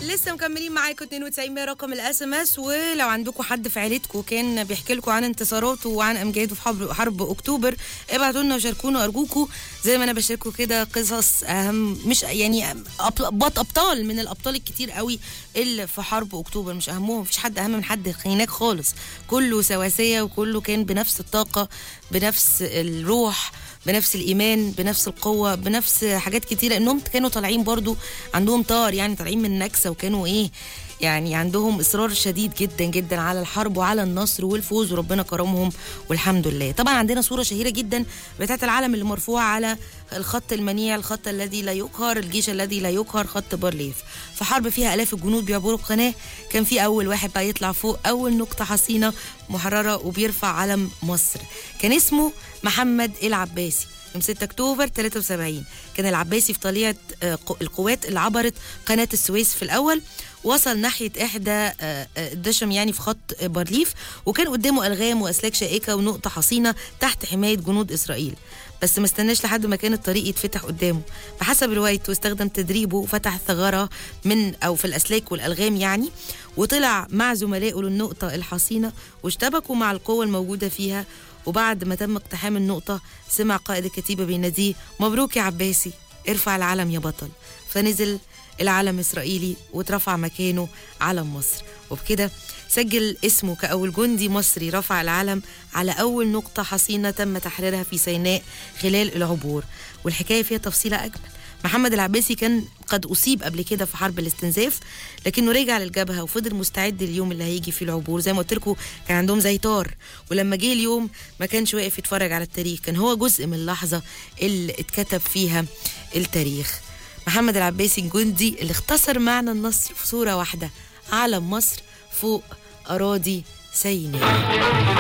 لسه مكملين معاكم 92 رقم الاس ام اس ولو عندكم حد في عيلتكم كان بيحكي لكم عن انتصاراته وعن امجاده في حرب حرب اكتوبر ابعتوا لنا وشاركونا ارجوكم زي ما انا بشارككم كده قصص اهم مش يعني أب- بط ابطال من الابطال الكتير قوي اللي في حرب اكتوبر مش اهمهم مفيش حد اهم من حد هناك خالص كله سواسيه وكله كان بنفس الطاقه بنفس الروح بنفس الايمان بنفس القوه بنفس حاجات كتيره لانهم كانوا طالعين برضو عندهم طار يعني طالعين من نكسه وكانوا ايه يعني عندهم اصرار شديد جدا جدا على الحرب وعلى النصر والفوز وربنا كرمهم والحمد لله طبعا عندنا صوره شهيره جدا بتاعت العلم اللي مرفوعه على الخط المنيع الخط الذي لا يقهر الجيش الذي لا يقهر خط بارليف في حرب فيها الاف الجنود بيعبروا القناه كان في اول واحد بقى يطلع فوق اول نقطه حصينه محرره وبيرفع علم مصر كان اسمه محمد العباسي يوم 6 اكتوبر 73 كان العباسي في طليعه آه، ق- القوات اللي عبرت قناه السويس في الاول وصل ناحيه احدى آه، آه، الدشم يعني في خط آه، بارليف وكان قدامه الغام واسلاك شائكه ونقطه حصينه تحت حمايه جنود اسرائيل بس ما استناش لحد ما كان الطريق يتفتح قدامه بحسب روايته استخدم تدريبه وفتح ثغره من او في الاسلاك والالغام يعني وطلع مع زملائه للنقطه الحصينه واشتبكوا مع القوه الموجوده فيها وبعد ما تم اقتحام النقطة سمع قائد الكتيبة بيناديه مبروك يا عباسي ارفع العلم يا بطل فنزل العلم إسرائيلي واترفع مكانه علم مصر وبكده سجل اسمه كأول جندي مصري رفع العلم على أول نقطة حصينة تم تحريرها في سيناء خلال العبور والحكاية فيها تفصيلة أجمل محمد العباسي كان قد أصيب قبل كده في حرب الاستنزاف لكنه رجع للجبهة وفضل مستعد لليوم اللي هيجي فيه العبور زي ما قلت لكم كان عندهم زي طار ولما جه اليوم ما كانش واقف يتفرج على التاريخ كان هو جزء من اللحظة اللي اتكتب فيها التاريخ محمد العباسي الجندي اللي اختصر معنى النصر في صورة واحدة علم مصر فوق أراضي سيناء